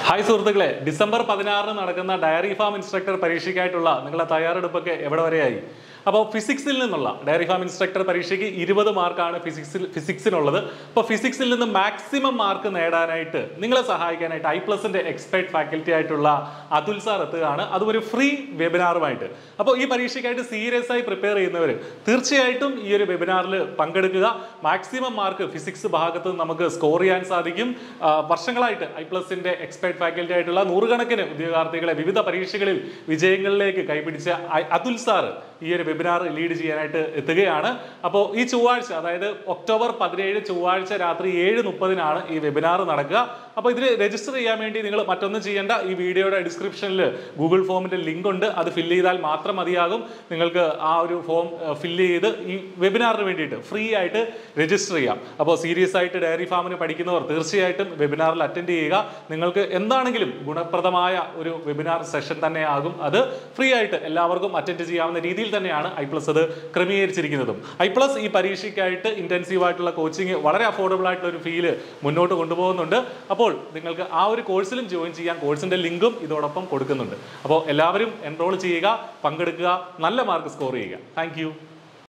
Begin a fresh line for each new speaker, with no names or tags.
hi സുഹൃത്തുക്കളെ December പതിനാറിന് നടക്കുന്ന ഡയറി ഫാം ഇൻസ്ട്രക്ടർ പരീക്ഷയ്ക്കായിട്ടുള്ള നിങ്ങളുടെ തയ്യാറെടുപ്പൊക്കെ എവിടെ വരെയായി അപ്പോൾ ഫിസിക്സിൽ നിന്നുള്ള ഡയറി ഫാം ഇൻസ്ട്രക്ടർ പരീക്ഷയ്ക്ക് ഇരുപത് മാർക്കാണ് ഫിസിക്സിൽ ഫിസിക്സിനുള്ളത് അപ്പോൾ ഫിസിക്സിൽ നിന്ന് മാക്സിമം മാർക്ക് നേടാനായിട്ട് നിങ്ങളെ സഹായിക്കാനായിട്ട് ഐ പ്ലസിന്റെ എക്സ്പെർട്ട് ഫാക്കൽറ്റി ആയിട്ടുള്ള അതുൽ സാർ എത്തുകയാണ് അതും ഒരു ഫ്രീ വെബിനാറുമായിട്ട് അപ്പോൾ ഈ പരീക്ഷയ്ക്കായിട്ട് സീരിയസ് ആയി പ്രിപ്പയർ ചെയ്യുന്നവർ തീർച്ചയായിട്ടും ഈ ഒരു വെബിനാറിൽ പങ്കെടുക്കുക മാക്സിമം മാർക്ക് ഫിസിക്സ് ഭാഗത്ത് നമുക്ക് സ്കോർ ചെയ്യാൻ സാധിക്കും ആ, വർഷങ്ങളായിട്ട് ഐ പ്ലസിന്റെ എക്സ്പെർട്ട് ഫാക്കൽറ്റി ആയിട്ടുള്ള നൂറുകണക്കിന് ഉദ്യോഗാർത്ഥികളെ വിവിധ പരീക്ഷകളിൽ വിജയങ്ങളിലേക്ക് കൈപിടിച്ച ഐ- അതുൽ സാർ ഈ ഒരു വെബിനാർ ലീഡ് ചെയ്യാനായിട്ട് എത്തുകയാണ് അപ്പോൾ ഈ ചൊവ്വാഴ്ച അതായത് ഒക്ടോബർ പതിനേഴ് ചൊവ്വാഴ്ച രാത്രി ഏഴ് മുപ്പതിനാണ് ഈ വെബിനാർ നടക്കുക അപ്പോൾ ഇതിൽ രജിസ്റ്റർ ചെയ്യാൻ വേണ്ടി നിങ്ങൾ മറ്റൊന്നും ചെയ്യേണ്ട ഈ വീഡിയോയുടെ ഡിസ്ക്രിപ്ഷനിൽ ഗൂഗിൾ ഫോമിന്റെ ലിങ്ക് ഉണ്ട് അത് ഫില്ല് ചെയ്താൽ മാത്രം മതിയാകും നിങ്ങൾക്ക് ആ ഒരു ഫോം ഫില്ല് ചെയ്ത് ഈ വെബിനാറിന് വേണ്ടിയിട്ട് ഫ്രീ ആയിട്ട് രജിസ്റ്റർ ചെയ്യാം അപ്പോൾ സീരിയസ് ആയിട്ട് ഡയറി ഫാമിന് പഠിക്കുന്നവർ തീർച്ചയായിട്ടും വെബിനാറിൽ അറ്റൻഡ് ചെയ്യുക നിങ്ങൾക്ക് എന്താണെങ്കിലും ഗുണപ്രദമായ ഒരു വെബിനാർ സെഷൻ തന്നെയാകും അത് ഫ്രീ ആയിട്ട് എല്ലാവർക്കും അറ്റൻഡ് ചെയ്യാവുന്ന രീതിയിൽ തന്നെയാണ് ഐ പ്ലസ് അത് ക്രമീകരിച്ചിരിക്കുന്നതും ഐ പ്ലസ് ഈ പരീക്ഷയ്ക്കായിട്ട് ഇന്റൻസീവ് ആയിട്ടുള്ള കോച്ചിങ് വളരെ അഫോർഡബിൾ ആയിട്ടുള്ള ഒരു ഫീല് മുന്നോട്ട് കൊണ്ടുപോകുന്നുണ്ട് അപ്പോൾ നിങ്ങൾക്ക് ആ ഒരു കോഴ്സിലും ജോയിൻ ചെയ്യാൻ കോഴ്സിന്റെ ലിങ്കും ഇതോടൊപ്പം കൊടുക്കുന്നുണ്ട് അപ്പോൾ എല്ലാവരും എൻറോൾ ചെയ്യുക പങ്കെടുക്കുക നല്ല മാർക്ക് സ്കോർ ചെയ്യുക താങ്ക്